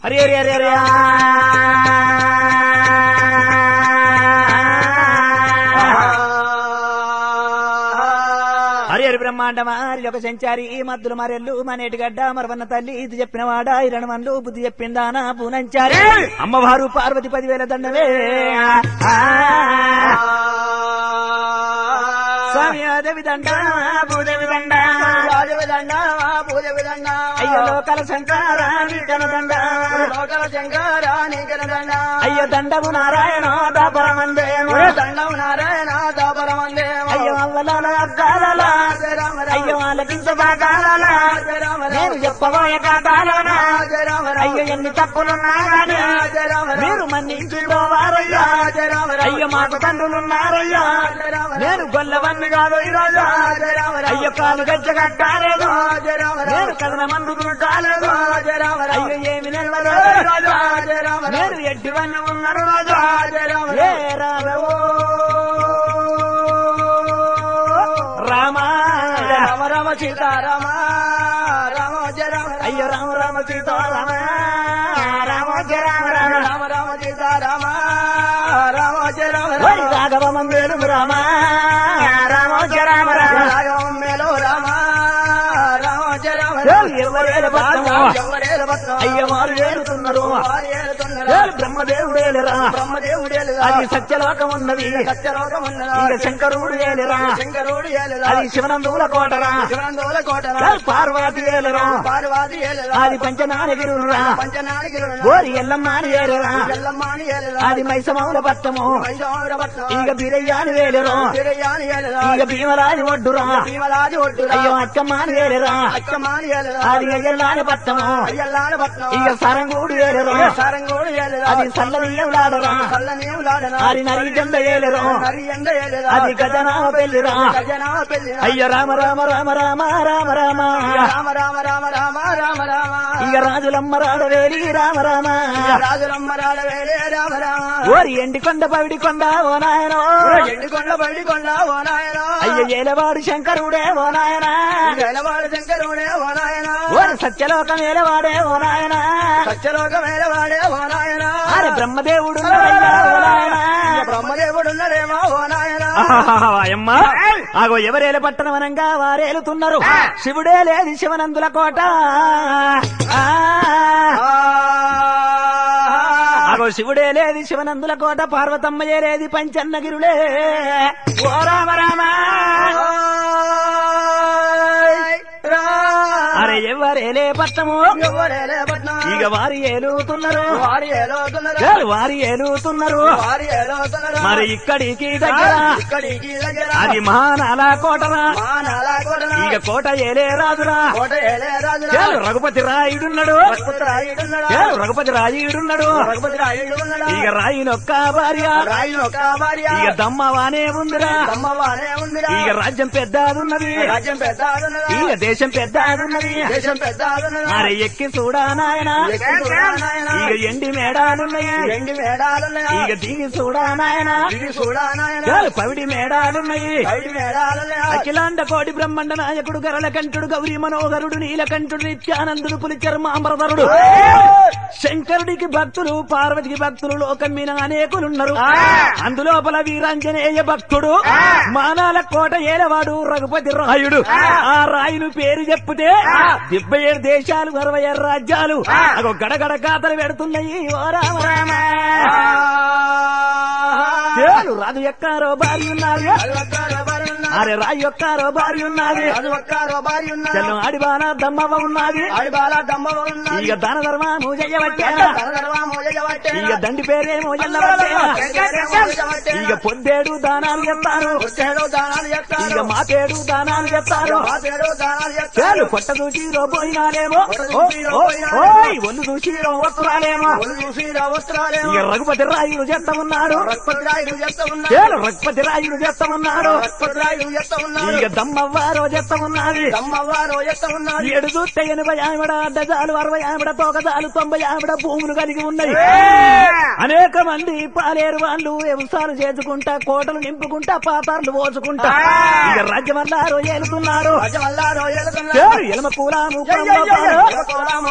హరి హరి హరి హరి హరి హరి బ్రహ్మాండమా హరి ఒక సంచారి ఈ మద్దులు మరెల్లు మనేటి గడ్డ మరవన్న తల్లి ఇది చెప్పిన వాడ ఇరణ మన్లు బుద్ధి చెప్పిందానా పూనంచారి అమ్మవారు పార్వతి పదివేల దండవే స్వామి దేవి దండ భూదేవి దండ అయ్యో లోకల శంకరాని దండ అయ్యో దండము నారాయణ దాపరమందేమో అయ్యో అవ్వలాల అద్దాలలా అయ్యో ఆలకించబాగాలలా నేను చెప్పబోయే కాదాలనా అయ్యో ఎన్ని తప్పులున్నా గాని మీరు మన్నించుకోవారయ్యా అయ్యో మాకు తండ్రులున్నారయ్యా నేను గొల్లవన్ని కాదు ఈరోజు అయ్యో కాలు గజ్జ కట్టాలేదు నేను కథన మందు కాలేదు అయ్యో ఏమి నిలవదు నేను ఎడ్డివన్నీ ఉన్నాను రాజు ఏ రాఘవో రామా రామ రామ సీతారామ రామ జయ రామ అయ్యో రామ రామ సీతారామ రామ జయ రామ రామ రామ రామ సీతారామ రామ జయ రామ ఓయ్ రాఘవ మందిరం రామ రామ జయ రామ రామ రాఘవం మేలో రామ రామ జయ రామ ఏయ్ ఎవరేల పట్టము ఎవరేల పట్నం అయ్య వారు ఏలుతున్నారు వారు ఏలుతున్నారు. ఏయ్ బ్రహ్మదేవుడేలరా బ్రహ్మదేవుడు అది సత్యలోకం ఉన్నది సత్యలోకం ఉన్నదా ఇక శంకరుడు ఏలరా శంకరుడు ఏలుదా అది శివనందుల కోటరా శివనందోల కోటరా ఏయ్ పార్వతి ఏలరా పార్వతి ఏలుదా అది పంచనానగిరురా పంచనాడికి ఓరి ఎల్లమ్మాని ఏలరా ఎల్లమ్మాని ఏలుదా అది మైసమౌల పట్టము వైజాగ్ర పట్నం ఇక బిరయ్యాని వేలరు తిరయాని ఏలుదా ఇక భీమరాజు ఒడ్డురా భీమలాది ఒడ్డురా అయ్యో అక్కమ్మాని వేలరా అక్కమాని ఏలుదా అది ఎల్లాని పట్టము అయ్యల్లాడ పట్నం ఇక సరంగూడు వేలరు సారంగోడు ఏలుదా అది సల్లనీయులాడరా కళ్ళనీవులాడనా అది నరి జెండ ఏలరు నరి ఎండ ఏలుదా అది గజనామ పెళ్లిరా గజనా పెళ్లి అయ్య రామ రామ రామ రామ రామ రామ రామ రామ రామ రామ రామ రామ ఇక రాజులమ్మ రాడవేలి రామ రామ రాజులమ్మ రాడవేలే రామ రామ ఓరి ఎండి కొండ పవిడి కొండ ఓ నాయనో ఎండుకొండ బయటికొండ ఓ నాయన అయ్య ఏలవాడు శంకరుడే ఓ నాయన గెలవాడు శంకరుడే ఓ నాయన ఓరి సత్యలోకం ఏలవాడే ఓ నాయన సత్యలోక వేలవాడే ఓ నాయన అరే బ్రహ్మదేవుడు ఉన్నాడయ్యా ఓ నాయన బ్రహ్మదేవుడు ఉన్నాడేమో ఓ నాయన అమ్మా ఆగో ఎవరేలు పట్టణమనంగా వారేలుతున్నారు శివుడే లేదు శివనందుల కోట ఆ. ఆగో శివుడే లేదు శివనందుల కోట పార్వతమ్మయే లేది పంచన్నగిరులే ఓ రామ రామ అరే ఎవరేలే పట్టము ఎవరేలే పట్నం ఇక వారి ఏలుతున్నారు వారి ఏలోతున్నారు ఏలు వారి ఏలుతున్నారు వారి ఏలోతున్నారు మరి ఇక్కడికి దగ్గర ఇక్కడికి దగ్గర అది మహానాల కోటరా మా నాలా కొడన ఇక కోట ఏలే రాజురా కోట ఏలే రాజురా ఏలు రఘుపతి రాయుడున్నాడు రఘుపతి రాయుడున్నాడా ఏలు రఘుపతి రాయుడున్నాడు రఘుపతి రాయుడు ఉన్నాడా ఇక రాయినొక్క భార్య రాయుడు ఒక భార్య ఇక దమ్మవానే ఉందిరా అమ్మవానే ఉందిరా ఇక రాజ్యం పెద్దదున్నది రాజ్యం పెద్ద ఆదున్నదా? ఇక దేశం పెద్దదున్నది దేశం పెద్ద ఆదున్నదా? అరే ఎక్కి చూడా నాయన ఎక్కి చూడా నాయనా. ఇక ఎండి మేడాలున్నాయి రెండు మేడాలున్నాయా? ఇక దిగి చూడా నాయన ఇది చూడా నాయనా. ఏలు పవిడి మేడాలున్నాయి బయట మేడాలున్నాయా? అఖిలాండ కోటి బ్రహ్మాండ నాయకుడు గరళకంఠుడు గౌరీ మనోహరుడు నీలకంఠుడు నిత్యానందుడు పులిచర్మాంబరధరుడు శంకరుడికి భక్తులు పార్వతికి భక్తులు లోకం మీద అనేకులున్నారు అందులోపల వీరాంజనేయ భక్తుడు మానాల కోట ఏలవాడు రఘుపతి రాయుడు ఆ రాయులు పేరు చెప్తే డెబ్బై ఏడు దేశాలు అరవై ఆరు రాజ్యాలు అగో గడగడ గాథలు పెడుతున్నాయి ఓ రామ రామ తేలు రాజు ఎక్కారో భార్య ఉన్నది అది ఒక్కరో భార్య ఉన్నది. అరే రాయు ఎక్కారో భార్య ఉన్నది అది ఒక్కరో భార్య ఉన్నది. చెల్లం ఆడిబాన దమ్మవ ఉన్నది ఆడి బాల దమ్మవ ఉన్నది. ఇక దాన ధర్మము చెయ్యవట్టేనా తలదర్వాము చేయబట్టే. ఇక దండి పేరేమో ఎల్లవట్టేనా చేయబట్టే. ఇక పొద్దేడు దానాలు చెప్తారు వచ్చేడు దానాలు చేస్తారు. ఇక మాకేడు దానాలు చెప్తారు మాసేడు దానాలు చేస్తారు. చేలు కొట్ట చూసి రోపోయినాలేమో ఓ, ఓ, ఓయ్ ఒళ్ళు చూసి వస్తురాలేమో ఒళ్ళు చూసి రా వస్త్రాలేమో. ఇక రఘుపతి రాయుడు చేస్త ఉన్నాడు రఘుపతి రాయుడు చేస్తా ఉన్నాడు. చేలు రఘుపతి రాయుడు చేస్త ఉన్నాడు రఘుపతి రాయుడు చేస్తా ఉన్నాడు. ఇక దమ్మవ్వారో చేస్త ఉన్నది దమ్మవారు చేస్తా ఉన్నాడు. ఏడు చూస్తే ఎనభై ఆవిడ అడ్డజాలు అరవై ఆవిడ తోకజాలు తొంభై ఆవిడ భూములు కలిగి ఉన్నాయి అనేక మంది పాలేరు వాళ్ళు వ్యవసాయాలు చేసుకుంటా కోటలు నింపుకుంటా పాతార్లు పోసుకుంటా ఇక రాజ్యమల్లారో ఏలుతున్నారు రాజమల్లారో ఏలుతున్నాడు. చేరు ఎలమ కూలాము జై జై జై జై. కోలాము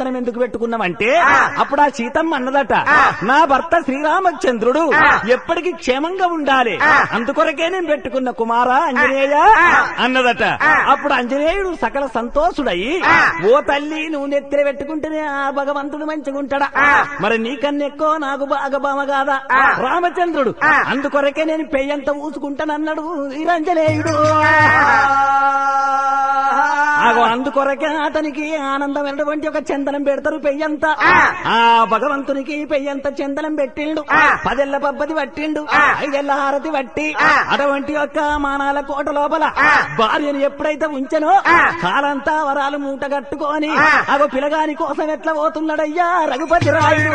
చందనం ఎందుకు పెట్టుకున్నామంటే అప్పుడు ఆ సీతమ్మ అన్నదట నా భర్త శ్రీరామచంద్రుడు ఎప్పటికీ క్షేమంగా ఉండాలి అందుకొరకే నేను పెట్టుకున్న కుమారా అంజనేయ అన్నదట అప్పుడు అంజనేయుడు సకల సంతోషుడయి ఓ తల్లి నువ్వు నెత్తిన పెట్టుకుంటేనే ఆ భగవంతుడు మంచిగుంటాడా మరి నీకన్నా ఎక్కువ నాకు బాగా బామ కాదా రామచంద్రుడు అందుకొరకే నేను పెయ్యంత ఊసుకుంటానన్నాడు వీరంజనేయుడు ఆగో అందుకొరకే అతనికి ఆనందమైనటువంటి ఒక చందనం పెడతారు పెయ్యంత ఆ భగవంతునికి పెయ్యంత చందనం పెట్టిండు పదెళ్ళ పబ్బది పట్టిండు ఐదెళ్ళ హారతి పట్టి అటువంటి యొక్క మానాల కోట లోపల భార్యను ఎప్పుడైతే ఉంచెనో కాలంతా వరాలు మూట కట్టుకొని అగో పిలగాని కోసం ఎట్లా పోతున్నాడయ్యా రఘుపతి రాయుడు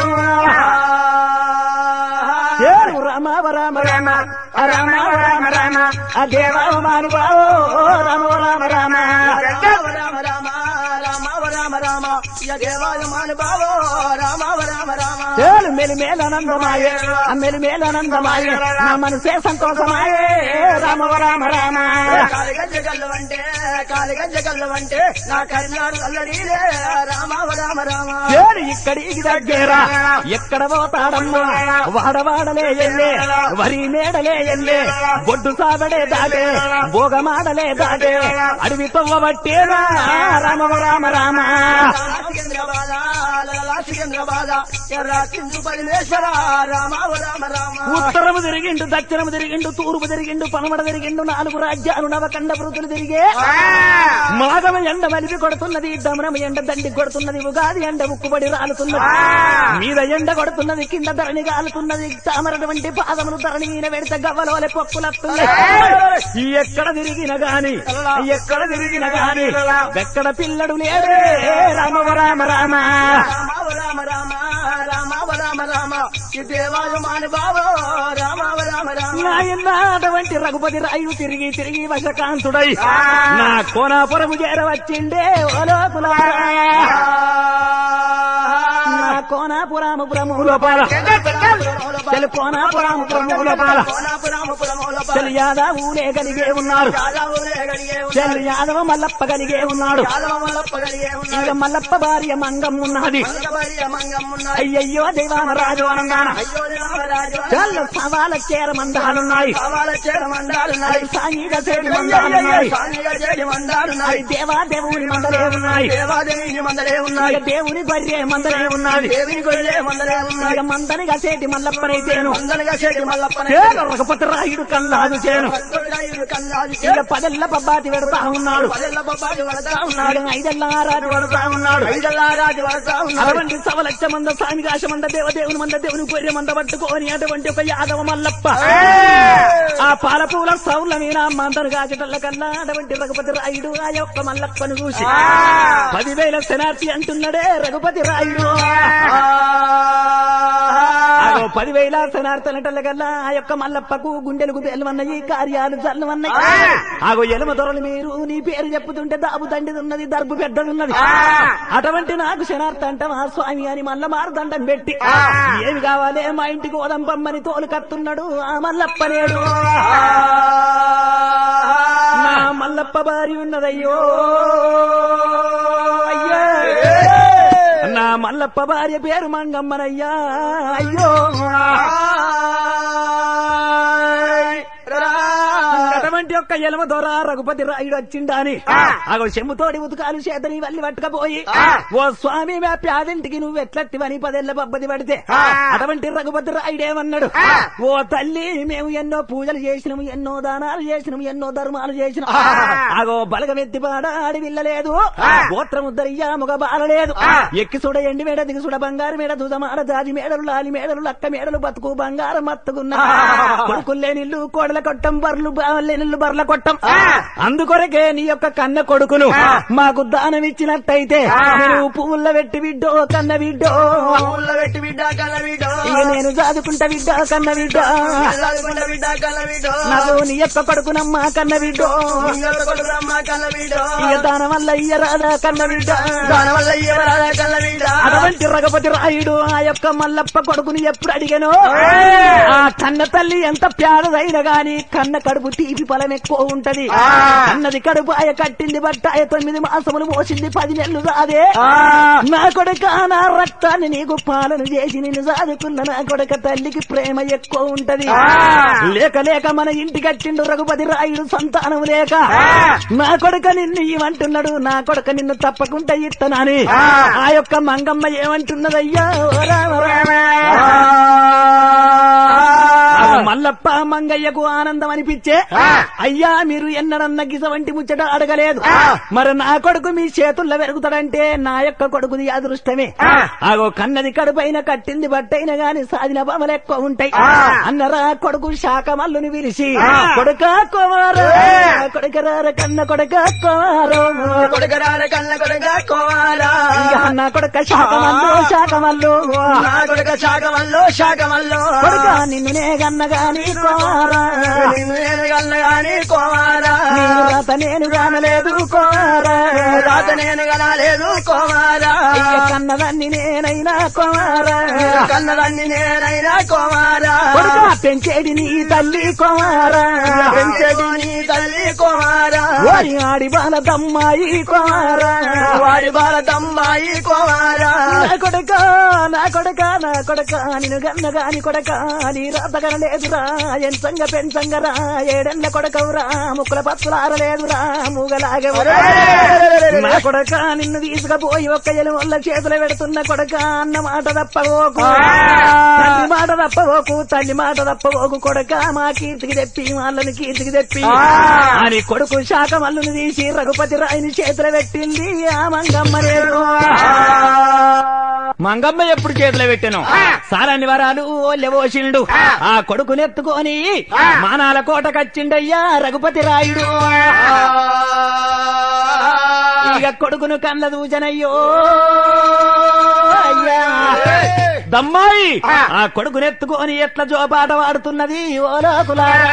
ఏడు రామ రామ రామ రామ రామ రామ ఆ దేవ మానుభావో రామ రామ రామ రామ రామ రామ రామ రామ రామ ఇయ దేవాయ మానుభావో రామ రామ రామ ఏడు మెలిమేలనందమాయే ఆ మెలిమేలనందమాయే నా మనసే సంతోషమాయే రామ రామ రామ కాలిగజ్జ గల్లవంటే కాలిగజ్జ గల్లవంటే నా కర్ణాడు అల్లడీలే రామ రామ రామ ఏడు ఇక్కడికి దగ్గర ఎక్కడ పోతాడమ్మా వాడవాడలే ఎల్లే వరి మేడలే ఎల్లే బొడ్డు సాబడే దాటే భోగమాడలే దాటే అడవి తవ్వబట్టేరా రామ రామ రామ సికింద్రాబాద లలా సికింద్రాబాద ఎర్ర సింధు పరిమేశ్వర రామ రామ రామ ఉత్తరము తిరిగిండు దక్షిణము తిరిగిండు తూర్పు తిరిగిండు పనమడ తిరిగిండు నాలుగు రాజ్యాలు నవకండ వృత్తులు తిరిగే మాగమ ఎండ మలిపి కొడుతున్నది దమనము ఎండ దండి కొడుతున్నది ఉగాది ఎండ ఉక్కుబడి రాలుతున్నది మీద ఎండ కొడుతున్నది కింద ధరణి కాలుతున్నది తామరటువంటి పాదములు ధరణి మీద పెడితే గవ్వలోలే పొక్కులత్తున్నాయి ఎక్కడ తిరిగిన గాని ఎక్కడ తిరిగిన గాని ఎక్కడ పిల్లడు లేడే రామ రామ రామ రామ రామ రామ రామ రామ రామ ఈ దేవాయ మానుభావో రామ రామ రామ నాయన అటువంటి రఘుపతి రాయు తిరిగి తిరిగి వశకాంతుడై నా కోనాపురము చేరవచ్చిండే ఓ లోకులారా. నా కోనాపురాము పురము లోపల తెలు కోనాపురాము పురము లోపల తెలు యాదవులే కలిగే ఉన్నారు తెలు యాదవ మల్లప్ప కలిగే ఉన్నాడు ఇక మల్లప్ప భార్య మంగం ఉన్నది అయ్యయ్యో దైవాన రాజు అనంగాన చల్ల సవాల చేర మందాలున్నాయి అవి సాయిగా చేరి మందాలున్నాయి అవి దేవా దేవుని మందలే ఉన్నాయి దేవాదేవి మందలే ఉన్నాయి ఇక దేవుని బర్రె మందలే ఉన్నది దేవిని గొల్లే మందలే ఉన్నాయి ఇక మందని గసేటి మల్లప్పనైతేను మందలుగా చేతి మల్లప్పనే చేను రఘుపతి రాయుడు కల్లాదు చేను ఇక పదెల్ల పబ్బాతి పెడతా ఉన్నాడు పదెల్ల బొబ్బాటి పడతా ఉన్నాడు ఇక ఐదెల్ల ఆరాటి పడతా ఉన్నాడు ఐదల్లారాజు పడతా ఉన్నాడు అటువంటి సవలక్ష మంద సామిగాశ మంద దేవదేవుని మంద దేవుని గొర్రె మంద పట్టుకొని అటువంటి ఒక యాదవ మల్లప్ప ఆ పాలపూల సౌల మీద మందరు గాజటల్ల కల్లా అటువంటి రఘుపతి రాయుడు ఆ యొక్క మల్లప్పను చూసి పదివేల శనార్థి అంటున్నాడే రఘుపతి రాయుడు ఆగో పదివేల శనార్థనటల్ల కల్లా ఆ యొక్క మల్లప్పకు గుండెలకు బెల్లమన్నాయి కార్యాలు జల్లమన్నాయి ఆగో ఎలమ దొరలు మీరు నీ పేరు చెప్పుతుంటే దాబు దండిదున్నది దర్బు పెద్దదున్నది అటువంటి నాకు శనార్థ అంటావా స్వామి అని మల్ల మారుదండం పెట్టి ఏమి కావాలి మా ఇంటికి ఓదంపమ్మని తోలు కత్తున్నాడు ఆ మల్లప్ప నేడు నా మల్లప్ప భార్య ఉన్నదయ్యో అయ్యా నా మల్లప్ప భార్య పేరు మంగమ్మనయ్యా అయ్యో అటువంటి యొక్క ఎలమ దొర రఘుపతి రాయుడు వచ్చిండాని అగో చెమ్ముతోడి ఉతుకాలు చేతని వల్లి పట్టుకపోయి ఓ స్వామి మా ప్యాదింటికి నువ్వు ఎట్లట్టివని పదేళ్ల పబ్బది పడితే అటువంటి రఘుపతి రాయుడేమన్నాడు ఓ తల్లి మేము ఎన్నో పూజలు చేసినాము ఎన్నో దానాలు చేసినాము ఎన్నో ధర్మాలు చేసినాం అగో బలగమెత్తి పాడ ఆడి విల్లలేదు గోత్రముద్దరియా ముగ బాలలేదు ఎక్కి చూడ ఎండి మేడ దిగి చూడ బంగారు మేడ దుదమాడ జాజి మేడలు లాలి మేడలు లక్క మేడలు బతుకు బంగారం మత్తుకున్నా కొడుకుల్లే నిల్లు కోడల కొట్టం బర్లు బావల్లే నిల్లు బర్ల కొట్టం అందుకొరకే నీ యొక్క కన్న కొడుకును మాకు దానం ఇచ్చినట్టయితే నువ్వు పువ్వుల పెట్టి బిడ్డో కన్న బిడ్డో ఊళ్ళో పెట్టి బిడ్డ కన్న బిడ్డ ఇక నేను చదువుకుంటా బిడ్డ కన్న బిడ్డ చదువుకున్న బిడ్డ కన్న బిడ్డ నాకు నీ యొక్క కొడుకునమ్మ కన్న బిడ్డో ఇంకొక కొడుకురమ్మ కన్న బిడ్డ ఇక దాని వల్ల ఇయ్యరాదా కన్న బిడ్డ దాని వల్ల ఎవరాదా కన్న బిడ్డ అటువంటి రఘుపతి రాయుడు ఆ యొక్క మల్లప్ప కొడుకుని ఎప్పుడు అడిగాను ఆ కన్న తల్లి ఎంత పేదదైనా గాని కన్న కడుపు తీపి ఫలం ఎక్కువ ఉంటది అన్నది కడుపు ఆయ కట్టింది బట్ట ఆయ తొమ్మిది మాసములు మోసింది పది నెలలు రాదే నా కొడుక నా రక్తాన్ని నీకు పాలన చేసి నిన్ను సాదుకున్న నా కొడుక తల్లికి ప్రేమ ఎక్కువ ఉంటది లేక లేక మన ఇంటి కట్టిండు రఘుపతి రాయుడు సంతానం లేక నా కొడుక నిన్ను ఇవ్వంటున్నాడు నా కొడుక నిన్ను తప్పకుండా ఇత్తనాని ఆ యొక్క మంగమ్మ ఏమంటున్నదయ్యా ఓ రామ రామ. ఆ మల్లప్ప మంగయ్యకు ఆనందం అనిపించే అయ్యా మీరు ఎన్నడన్న గిస వంటి ముచ్చట అడగలేదు మరి నా కొడుకు మీ చేతుల్లో పెరుగుతాడంటే నా యొక్క కొడుకుది అదృష్టమే ఆగో కన్నది కడుపైన కట్టింది బట్టైన గాని సాధిన బొమ్మలు ఎక్కువ ఉంటాయి అన్నరా కొడుకు శాఖమల్లుని పిలిచి కొడుక కుమార కొడుకరార కన్న కొడుక కుమారో కొడుకరాల కన్న కొడుక కోవాలా నా కొడుక శాఖమల్లు శాఖమల్లు నా కొడుక శాఖమల్లో శాఖమల్లో కొడుక నిన్నునే గన్నగాని కుమారా నిన్ను నేను కన్నగాని కోవాలా నేను రాత నేను కానలేదు కుమారా రాత నేను కనాలేదు కోవాలా అయ్య కన్నదాన్ని నేనైనా కుమారా కన్నదాన్ని నేనైనా కోవాలా కొడుక పెంచేది నీ తల్లి కుమారా పెంచేది నీ తల్లి కోవాలా వారి ఆడి బాల దమ్మాయి కుమారా వాడి భారతమ్మాయి కోవాలా నా కొడుక నా కొడుక నా కొడుక నిన్ను గన్నగాని కొడక నీ రాత కనలేదురా ఎంచంగ పెంచంగరా ఏడెళ్ళ కొడకవురా ముక్కుల పత్తులారలేదురా మూగలాగెవరా నా కొడక నిన్ను తీసుకుపోయి ఒక్క ఎలువల్ల చేతులు పెడుతున్న కొడక అన్న మాట తప్పవోకు తల్లి మాట తప్పవోకు తల్లి మాట తప్పవోకు కొడక మా కీర్తికి తెప్పి వాళ్ళని కీర్తికి తెప్పి అని కొడుకు శాఖ మల్లుని తీసి రఘుపతి రాయిని చేతులు పెట్టింది ఆ మంగమ్మ లేదు మంగమ్మ ఎప్పుడు చేతిలో పెట్టాను సారాన్ని వరాలు ఓషిండు ఆ కొడుకుని ఎత్తుకొని మానాల కోట కచ్చిండయ్యా రఘుపతి రాయుడు ఇక కొడుకును కళ్ళ దూచనయ్యో అయ్యా దమ్మాయి ఆ కొడుకుని ఎత్తుకొని ఎట్ల జోపాట వాడుతున్నది ఓ లోకులారా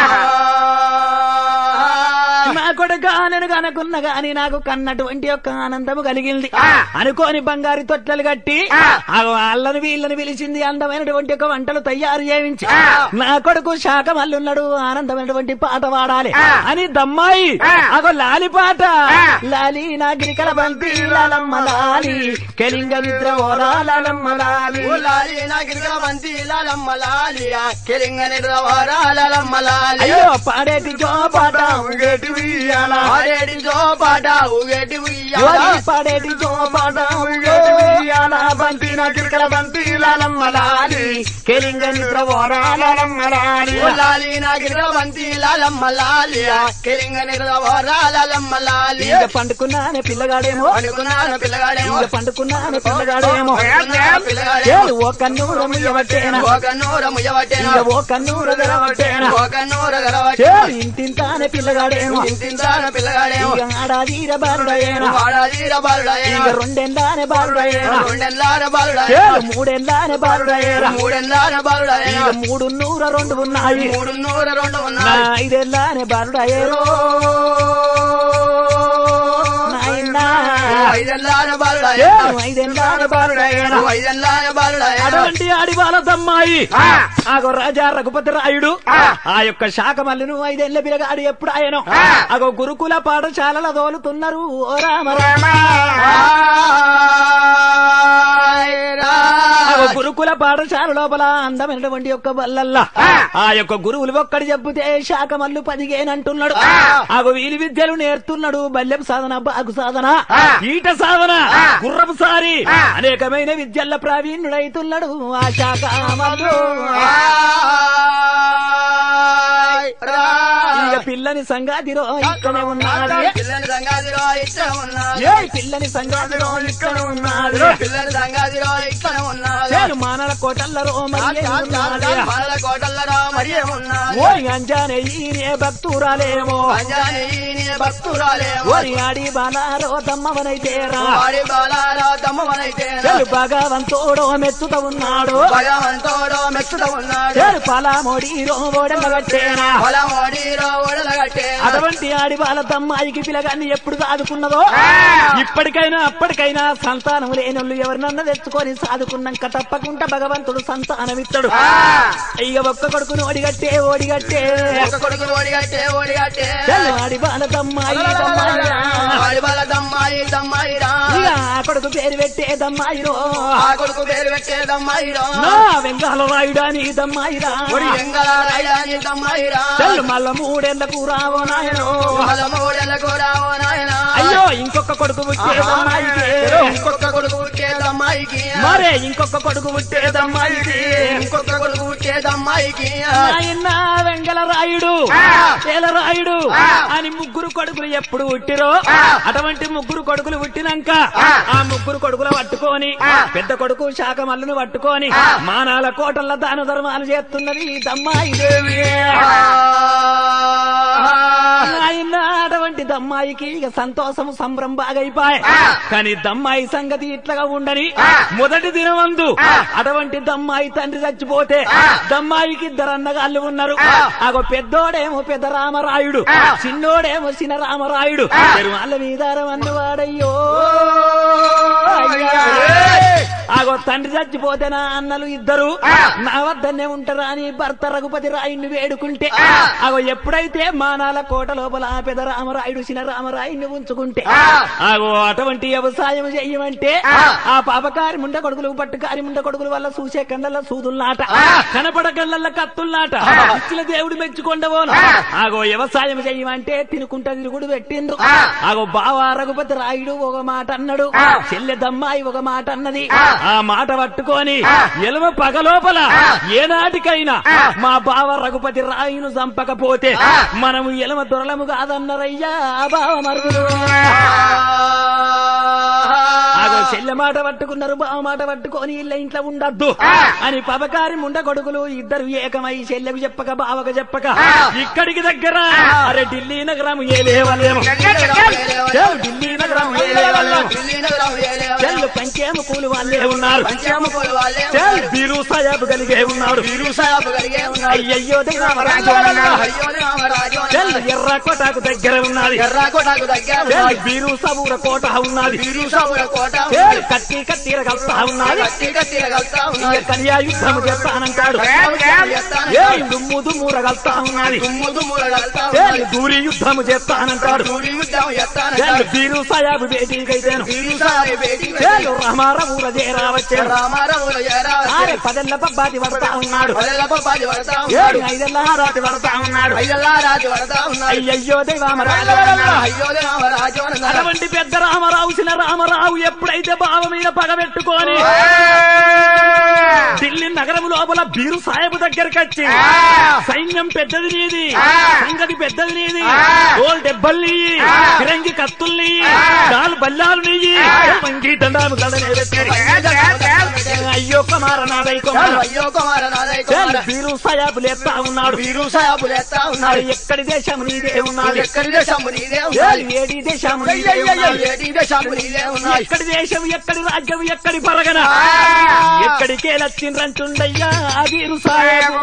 నా కొడుక నేను కనుకున్న గాని నాకు కన్నటువంటి యొక్క ఆనందము కలిగింది అనుకోని బంగారు తొట్టెలు కట్టి ఆ వాళ్ళని వీళ్ళని పిలిచింది అందమైనటువంటి ఒక వంటలు తయారు చేయించి నా కొడుకు శాఖం అల్లున్నాడు ఆనందమైనటువంటి పాట పాడాలి అని దమ్మాయి అగో లాలి పాట లాలి నా గిరికల బంతి లాలమ్మ లాలి కెలింగ నిద్ర ఓరా లాలమ్మ లాలి లాలి నా గిరికల బంతి లాలమ్మ లాలియా కెలింగ నిద్రవారా లాలమ్మ లాలి అయ్యో పాడేటి జో పాట ఊగేటి ఉయ్యాల. ఆడేడి జో పాట ఊగేటి ఉయ్యాల ఓరి పాడేటి జో పాట ఊగేటి ఉయ్యాల. బంతి నా గిరికల బంతి లాలమ్మ లాలి. కెలింగ నిద్ర ఓరా లాలమ్మ లాలి. ఓ లాలి నా గిరికల బంతి లాలమ్మ లాలియా కెలింగ నిద్రవారా లాలమ్మ లాలి ఇక పండుకున్నానే పిల్లగాడేమో అనుకున్నాను పిల్లగాడేమో ఇక పండుకున్నానే పిల్లగాడేమో అనుకున్నాను పిల్లగాడేమో ఏలు ఓ కన్నూర ముయ్యబట్టేనా ఒక నూర ముయ్యబట్టేను ఇక ఓ కన్నూర తెరవట్టేనా ఒక నూర గడవట్టేను ఏలు ఇంటింతానే పిల్లగాడేమో ఇంతింతాన పిల్లగాడేమో ఇక ఆడాదీర బాలుడయేనా వాడాదీర బాలుడయేమో ఇక రెండెందానే బాలుడయేనా రెండెల్లార బాలుడయేమో ఏలు మూడెందానే బాలుడయేనా మూడెల్లార బాలుడయేమో ఇక మూడు నూర రెండు ఉన్నాయి మూడు నూర రెండు నా ఉన్నాయి ఐదెల్లానే బాలుడయేరో నాయనా ఐదెల్లార బాలుడయేమో ఏలు ఐదెల్లానే బాలుడయేనా ఐదెల్లార బాలుడయేమో అటువంటి ఆడివాల దమ్మాయి ఆగో రాజా రఘుపతి రాయుడు ఆ యొక్క శాఖ మల్లును ఐదేళ్ల పిల్లగాడు ఎప్పుడు ఆయను అగో గురుకుల పాఠశాలల తోలుతున్నారు ఓ రామ రామ అగో గురుకుల పాఠశాల లోపల అందమైనటువంటి యొక్క బల్లల్లా ఆ యొక్క గురువులు ఒక్కడి చెబితే శాఖ మల్లు పదిగేనంటున్నాడు ఆగో వీలి విద్యలు నేర్తున్నాడు బల్లెపు సాధన బాగు సాధన ఈట సాధన గుర్రపు సారి అనేకమైన విద్యల్ల ప్రావీణ్యుడైతున్నాడు ఆ శాఖ మల్లు ఇక పిల్లని సంగాతిరో ఇక్కడే ఉన్నాడు పిల్లని సంగాదిలో ఇక్కడ ఉన్నాడు ఏ పిల్లని సంగాతిరో ఇక్కడ ఉన్నాడు పిల్లని సంగాదిలో ఇక్కడ ఉన్నాడు నేను మానల కోటల్లో మరి ఉన్నాడు మనల కోటల్లో రామ మరియమున్నది ఓరి అంజానయ్యనే భక్తురాలేమో అంజనేయుని భక్తురాలేమో ఓరి ఆడి బాలారో దమ్మవనైతేరా వాడి బాలారా దమ్మవనైతే చెలు భగవంతోడో మెచ్చుత ఉన్నాడు భగవంతోడో మెచ్చుట ఉన్నాడు చెలు పలామోడి రోడెల్లగట్టేనా పొలమోడిరో ఒడలగట్టే అటువంటి ఆడి బాల దమ్మాయికి పిలగాన్ని ఎప్పుడు సాదుకున్నదో ఇప్పటికైనా అప్పటికైనా సంతానం లేనోళ్ళు ఎవరినన్నా తెచ్చుకొని సాదుకున్నాక తప్పకుండా భగవంతుడు సంతానం ఇస్తాడు ఇక ఒక్క కొడుకును ఓడిగట్టే ఓడిగట్టే ఒక కొడుకు ఓడిగట్టే ఓడిగట్టే చెల్లు ఆడి బాల దమ్మాయి దమ్మాయిరా. వాడి బాల దమ్మాయి దమ్మాయిరా ఇక ఆ కొడుకు పేరు పెట్టే దమ్మాయిరో ఆ కొడుకు పేరు పెట్టే దమ్మాయిరా నా వెంగాల రాయుడా నీ దమ్మాయిరా ఒడి ఎంగళ రాయని దమ్మాయిరా చెల్లు మళ్ళా మూడేళ్లకు రావో నాయనో పొలమోడలకు రావో నాయన అయ్యో ఇంకొక కొడుకు పుట్టే దమ్మాయికి ఇంకొక కొడుకు పుట్టే దమ్మాయికి మరే ఇంకొక కొడుకు పుట్టే దమ్మాయికి ఇంకొక కొడుకు పుట్టే దమ్మాయికి నాయన వెంగళ రాయుడు రాయుడు అని ముగ్గురు కొడుకులు ఎప్పుడు పుట్టిరో అటువంటి ముగ్గురు కొడుకులు పుట్టినాక ఆ ముగ్గురు కొడుకులు పట్టుకొని పెద్ద కొడుకు శాఖ మల్లును పట్టుకొని మానాల కోటల దాన ధర్మాలు చేస్తున్నది ఈ దమ్మాయి దేవి నాయన అటువంటి దమ్మాయికి ఇక సంతోషం సంబరం బాగా అయిపోయాయి కానీ దమ్మాయి సంగతి ఇట్లగా ఉండని మొదటి దినమందు అటువంటి దమ్మాయి తండ్రి చచ్చిపోతే దమ్మాయికి ఇద్దరు అన్నగాళ్ళు ఉన్నారు అగో పెద్దోడేమో పెద్ద రామరాయుడు చిన్నోడేమో చిన్న రామరాయుడు వాళ్ళ మీద అన్నవాడయ్యో అయ్యా. ఆగో తండ్రి చచ్చిపోతే నా అన్నలు ఇద్దరు నా వద్దనే ఉంటారా అని భర్త రఘుపతి రాయుడిని వేడుకుంటే ఆగో ఎప్పుడైతే మానాల కోట లోపల ఆ పెద్ద రామరాయుడు చిన్న రామరాయుడిని ఉంచుకుంటే ఆగో అటువంటి వ్యవసాయం చెయ్యమంటే ఆ పాపకారి ముండ కొడుకులు పట్టుకారి ముండ కొడుకులు వల్ల చూసే కండల సూదుల్లాట కనపడ కళ్ళల్ల కత్తుల్లాట ఇచ్చిన దేవుడు మెచ్చుకొండవోను ఆగో వ్యవసాయం చెయ్యమంటే తినుకుంటా తిరుగుడు పెట్టిండ్రు ఆగో బావ రఘుపతి రాయుడు ఒక మాట అన్నాడు చెల్లెదమ్మాయి ఒక మాట అన్నది ఆ మాట పట్టుకొని ఎలవ పగలోపల ఏనాటికైనా మా బావ రఘుపతి రాయును చంపకపోతే మనము ఎలమ దొరలము కాదన్నరయ్యా ఆ బావ మరుగుడు ఆగో చెల్లె మాట పట్టుకున్నారు బావ మాట పట్టుకొని ఇళ్ళ ఇంట్లో ఉండద్దు అని పబకారి ముండ కొడుకులు ఇద్దరు ఏకమై చెల్లెకు చెప్పక బావకు చెప్పక ఇక్కడికి దగ్గర అరే ఢిల్లీ నగరం ఏలేవలేము చెల్ ఢిల్లీ నగరం ఏలేవలేము చెల్లు పంచేము కూలు వాళ్ళే ఉన్నారు చెల్ బీరు సాయాబు కలిగే ఉన్నాడు అయ్యయ్యో దేవరాజు అన్నాడు. చెల్ ఎర్ర కోటకు దగ్గర ఉన్నది ఎర్రాకోటకు దగ్గర చెల్ బీరు సబూర కోట ఉన్నది బిరుసాపుర కోట చెల్ కత్తి కత్తిర కలుస్తా ఉన్నది కత్తి కత్తి కలుస్తా ఇక ఉన్నది కన్యా యుద్ధము చేస్తానంటాడు ఏ దుమ్ము దుమ్ము రగలుతా ఉన్నది దుమ్ము దుమ్ముల కలుస్తా చెల్ ఉన్నది దూరి యుద్ధము చేస్తానంటాడు దూడి యుద్ధం చెల్ చేస్తానంటాడు బీరు సాయాబు బేటీకైతేను బిరుసారి బేటీ చెల్ రమారమూల చేరావచ్చాడు రామారావుల ఆరే పదెల్ల పబ్బాది పడతా ఉన్నాడు పది పడతా ఏడు ఉన్నాడు ఐదెల్ల రాతి పడతా ఉన్నాడు అయ్యల్లా రాజు పడతా ఉన్నాడు అయ్యయ్యో దైవామరాజు అయ్యో రామరాజు అన్నాడు అటువంటి పెద్ద రామరావు చిన్న రామరావు ఎప్పుడైతే బావ మీద పగ పెట్టుకొని ఢిల్లీ నగరం లోపల బీరు సాహెబ్ దగ్గరికి వచ్చి సైన్యం పెద్దది నీది సంగతి పెద్దది నీది ఓల్ డెబ్బలు నీయి ఫిరంగి కత్తులు నీయి దాలు బల్లాలు నీయి మంగి దండాలు దండనే పెట్టి అయ్యో కుమార నాదై కుమార అయ్యో కుమార నాదయ్య చెల్ కుమార బీరు సాయాబు లేస్తా ఉన్నాడు వీరు సాయాబులు ఎత్తా మరి ఉన్నాడు ఎక్కడి దేశం నీదే ఉన్నది ఎక్కడి దేశము నీదే చెల్ ఉన్నది ఏడి దేశం నీదే ఉన్నది ఏడి దేశము నీదే ఉన్నది ఎక్కడి దేశం ఎక్కడి రాజ్యం ఎక్కడి పరగన ఎక్కడికే లచ్చిండ్రంటుండయ్యా అదీరు సాయబు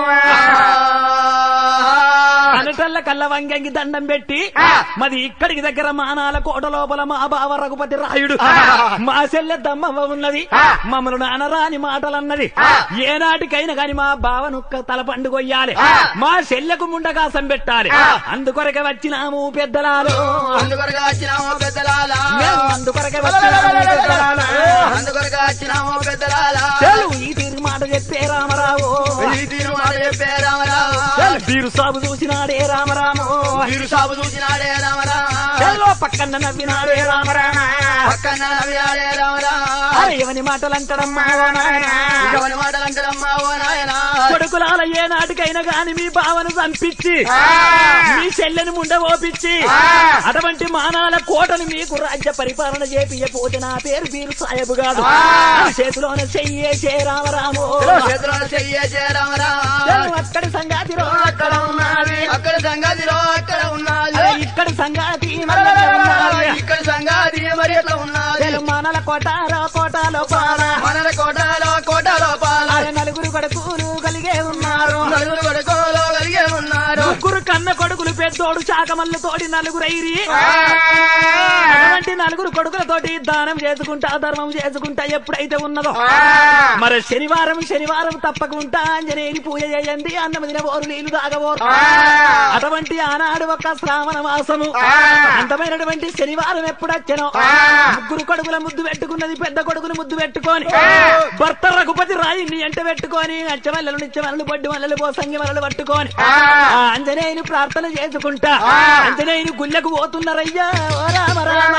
అనటల్ల కల్ల వంగంగి దండం పెట్టి మరి ఇక్కడికి దగ్గర మానాల కోట లోపల మా బావ రఘుపతి రాయుడు మా చెల్లె దమ్మవ్వ ఉన్నది మమ్మల్ని నానరాని మాటలన్నది ఏనాటికైనా గాని మా బావను తల పండుగొయ్యాలి మా చెల్లెకు ముండకాసం పెట్టాలి అందుకొరకే వచ్చినాము పెద్దలాలు అందుకొరగా వచ్చినాము పెద్దలాలా మేము అందుకొరకే వచ్చినాము పెద్దలాలు అందుకొరగా వచ్చినాము పెద్దలాలా చెలు ఈ తీరు మాట చెప్పే రామరావు ఈ తీరు మాట చెప్పే రామరావు చెలు వీరు సాగు చూసినాడే రామరామో వీరు సాగు చూసినాడే రామరామ చెల్లో పక్కన నవ్వినాడే రామరామ పక్కన నవ్వినాడే రామరామ అరే ఎవని మాటలు అంటాడమ్మా ఓ నాయనా. ఎవరి మాటలు అంటాడమ్మా ఓ నాయనా కొడుకులాల ఏ నాటికైనా గాని మీ బావను చంపించి మీ చెల్లెని ముండ ఓపించి అటువంటి మానాల కోటను మీకు రాజ్య పరిపాలన చేపియపోతే నా పేరు వీరు సాయబు కాదు నా చేతిలోన చెయ్యేసే రామరాము చేతిలో చెయ్యేసే రామరామ అక్కడి సంగాతిలో అక్కడ ఉన్నది అక్కడ సంగతిలో అక్కడ ఉన్నది అరే ఇక్కడి సంగాతి మన దగ్గర ఉన్నది. ఇక్కడ సంగతి మరి ఎట్లా ఉన్నది తెలు మానల కోటాలో కోటాలో పాల మనల కోటలో కోటలో పాల అరే నలుగురు కొడుకులు కలిగే ఉన్నారు నలుగురు కొడుకోలో కలిగే ఉన్నారు ముగ్గురు కన్న కొడుకులు పెద్దోడు చాకమల్ల తోటి నలుగురు ఐరి అటువంటి నలుగురు కొడుకులతోటి దానం చేసుకుంటా ధర్మం చేసుకుంటా ఎప్పుడైతే ఉన్నదో మరి శనివారం శనివారం తప్పకుండా ఆంజనేయుని పూజ చేయండి అన్నం తినబోరు నీళ్లు తాగబోరు అటువంటి ఆనాడు ఒక శ్రావణ మాసము అందమైనటువంటి శనివారం ఎప్పుడొచ్చనో ముగ్గురు కొడుకుల ముద్దు పెట్టుకున్నది పెద్ద కొడుకులు ముద్దు పెట్టుకొని భర్త రఘుపతి రాయిని ఎంట పెట్టుకొని అచ్చమల్లలు నిత్యమల్లలు బొడ్డు మల్లలు పోసంగి మల్లలు పట్టుకొని ఆ ఆంజనేయుని ప్రార్థన చేసుకుంటా ఆంజనేయుని గుళ్ళకు పోతున్నారయ్యా ఓ రామ రామ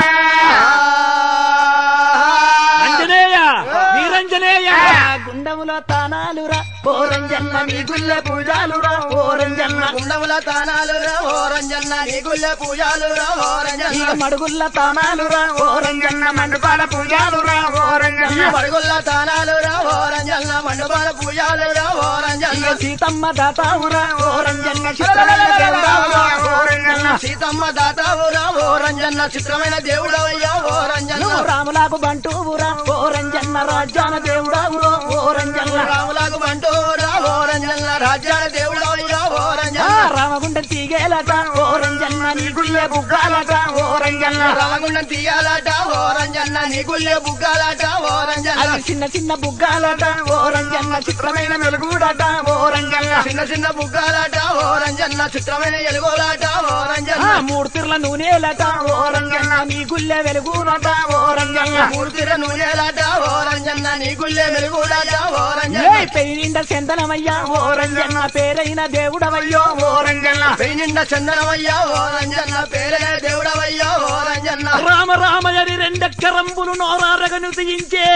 అంజనేయ వీరంజనేయ గుండములో తానాలురా ఓరంజన్న నీ గుళ్ళె పూజాలురా ఓరంజన్న గుండముల తానాలు రా ఓరంజన్న నీ గుళ్ళె పూజాలు రా ఓరంజన్న ఇక మడుగుల్ల తానాలురా ఓరంజన్న మండుపాల పూజాలురా ఓరంజన్న పడుగుల్ల తానాలు రా ఓరంజన్న మండపాల పూజాలు రా ఓరంజన్న ఇక సీతమ్మ దాతావురా ఓరంజన్న చిత్రమైన దేవుడావురా ఓరంజన్న సీతమ్మ దాతావురా ఓరంజన్న చిత్రమైన దేవుడవయ్యా ఓరంజన్న నువ్వు రాములాకు బంటూవురా ఓరంజన్న రాజ్యాన దేవుడావురో ఓరంజన్న రాములకు బంటూరా ఓరంజన్న రాజ్యాల దేవుడవయ్యా ఆ ఓరంజన్న రామగుండ తీగేలట ఓరంజన్న నీ గుళ్ళె బుగ్గాలట ఓరంజన్న రామగుండం తీయాలట ఓరంజన్న నీ గుళ్ళె బుగ్గాలట ఓరంజన్న అవి చిన్న చిన్న బుగ్గాలట ఓరంజన్న చిత్రమైన వెలుగుడట ఓరంజన్న చిన్న చిన్న బుగ్గాలట ఓరంజన్న చిత్రమైన ఎలుగోలాట ఆ ఓరంజన్న మూడు తిర్ల నూనెలట ఓరంజన్న నీ గుళ్ళె వెలుగునట ఓరంజన్న మూర్తిర నూనెలాట ఓరంజన్న నీ గుళ్ళె మెరుగులాట ఏ ఓరంజన్న పెయినిండ చందనమయ్యా ఓరంజన్న పేరైన దేవుడవయ్యో ఓరంజన్న పెయినిండ చందనమయ్యా ఓరంజన్న పేరే దేవుడవయ్యా ఓరంజన్న రామ రామయని రెండక్కరంబులు నోరారగను తీయించే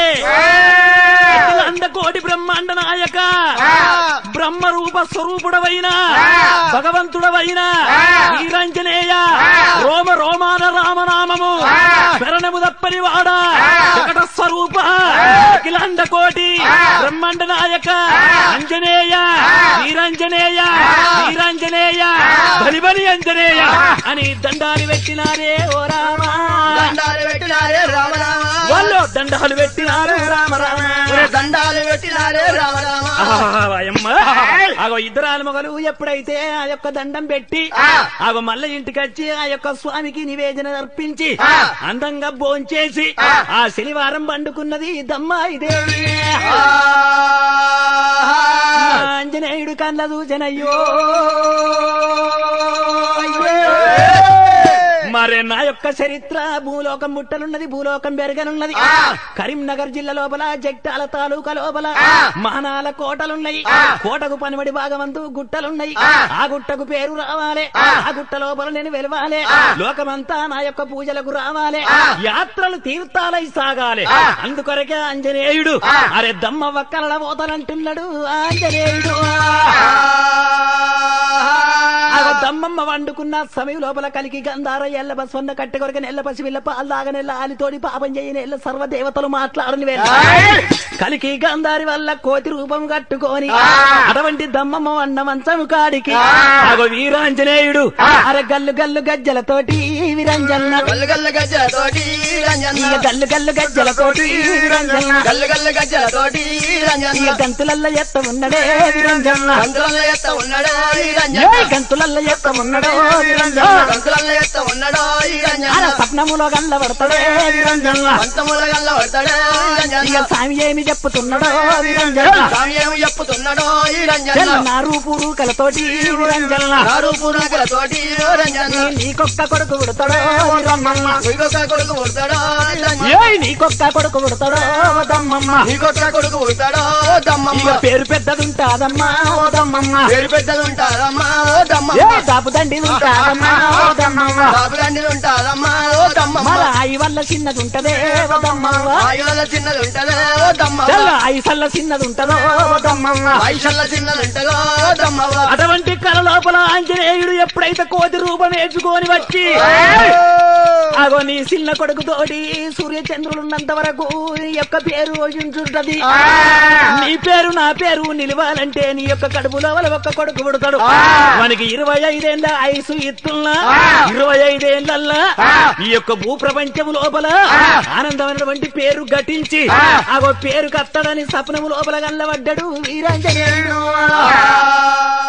అంద కోటి బ్రహ్మాండ నాయక బ్రహ్మ రూప స్వరూపుడవైన భగవంతుడవైన వీరంజనేయ రోమ రోమాన రామనామము శరణము తప్పని వాడ జగట స్వరూప అఖిలాండ కోటి బ్రహ్మాండ నాయక అంజనేయ వీరంజనేయ వీరంజనేయ బలిబలి అంజనేయ అని దండాలు పెట్టినారే ఓ రామ దండాలు పెట్టినారే రామరామ వాళ్ళు దండాలు పెట్టినారు రామ రామ దండాలు పెట్టినారే రామరామ అయ్యమ్మ ఆగో ఇద్దరు ఆలుమగలు ఎప్పుడైతే ఆ యొక్క దండం పెట్టి ఆగో మల్ల ఇంటికి వచ్చి ఆ యొక్క స్వామికి నివేదన అర్పించి అందంగా భోంచేసి ఆ శనివారం పండుకున్నది దమ్మాయి దేవి ఆంజనేయుడు కళ్ళ దూచనయ్యో మరే నా యొక్క చరిత్ర భూలోకం ముట్టనున్నది భూలోకం బెరగనున్నది కరీంనగర్ జిల్లా లోపల జగ్టాల తాలూకా లోపల మహనాల కోటలున్నాయి కోటకు పనిబడి భాగమంతు గుట్టలున్నాయి ఆ గుట్టకు పేరు రావాలి ఆ గుట్ట లోపల నేను వెలవాలి లోకమంతా నా యొక్క పూజలకు రావాలి యాత్రలు తీర్థాలై సాగాలి అందుకొరకే ఆంజనేయుడు అరే దమ్మ వక్కల పోతానంటున్నాడు ఆంజనేయుడు ఆ దమ్మమ్మ వండుకున్న సమయం లోపల కలికి గంధార ఎల్ల బస్వన్న కట్టె కొరక నెల్ల పసి విల్ల పాలు దాగనెల్ల ఆలితోడి పాపం చేయని ఎల్ల సర్వ దేవతలు మాట్లాడని వేళ కలికి గంధారి వల్ల కోతి రూపం కట్టుకొని అటువంటి దమ్మమ్మ వండ మంచము కాడికి అగో వీరాంజనేయుడు అరే గల్లు గల్లు గజ్జలతోటి విరంజన్న గల్లు గల్లు గజ్జలతోటి రంజన్న ఇక గల్లు గల్లు గజ్జలతోటి విరంజన్న గల్లు గల్లు గజ్జలతోటి ఇక రంజన్న గంతులల్ల ఎత్త ఉన్నడే విరంజన్న కంతులలో ఎత్త ఉన్నాడో ఈ ఏ రంజన్న గంతులల్ల ఎత్త ఉన్నడో విరంజన్న కంతులలో ఎత్త ఉన్నాడో ఈ అర రంజన్న స్వప్నములో గల్ల పడతాడే విరంజన్న పంతముల గల్ల పడతాడో ఈ ఇక రంజన్న స్వామి ఏమి చెప్పుతున్నాడో నిరంజన స్వామి ఏమి చెప్పుతున్నాడో ఈ రంజన చెల్ల నా రూపు రూకలతోటి నిరంజన నారు పురుగులతోటి రంజన నీకొక్క కొడుకు పుడతాడో వదమ్మమ్మ నీకొక్క కొడుకు పుడతాడో రంజన ఏయ్ నీకొక్క కొడుకు పుడతాడో వదమ్మమ్మ నీకొక్క కొడుకు పుడతాడో దమ్మమ్మ ఇక పేరు పెద్దదుంటాదమ్మా ఓదమ్మమ్మ పేరు పెద్దది ఉంటారమ్మా ఓ దమ్మమ్మ ఏ దాపు దండి ఉంటాదమ్మా ఓదమ్మమ్మ బాబులండి ఉంటారమ్మా ఓ దమ్మమ్మ మన ఆయి వల్ల చిన్నది ఉంటదే ఓదమ్మమ్మ ఆయుల చిన్నది ఉంటదో ఓ దమ్మమ్మ చెల్ల ఆయి సల్ల చిన్నది ఉంటదో ఓదమ్మమ్మ వయసల్ల చిన్నది ఉంటదో ఓ దమ్మమ్మ అటువంటి కళ లోపల ఆంజనేయుడు ఎప్పుడైతే కోతి రూపం వేసుకొని వచ్చి అగో నీ చిన్న కొడుకు తోటి సూర్య చంద్రులున్నంత వరకు నీ యొక్క పేరు యోచించుంటది నీ పేరు నా పేరు నిలవాలంటే నీ యొక్క కడుపులో వాళ్ళ ఒక్క కొడుకు పుడతాడు మనకి ఇరవై ఐదేళ్ల ఐసు ఇత్తుల్లా ఇరవై ఐదేళ్లల్లా ఈ యొక్క భూ ప్రపంచము లోపల ఆనందమైనటువంటి పేరు ఘటించి అగో పేరు కత్తడని సపనము లోపల గల్లబడ్డాడు వీరాంజనేయుడు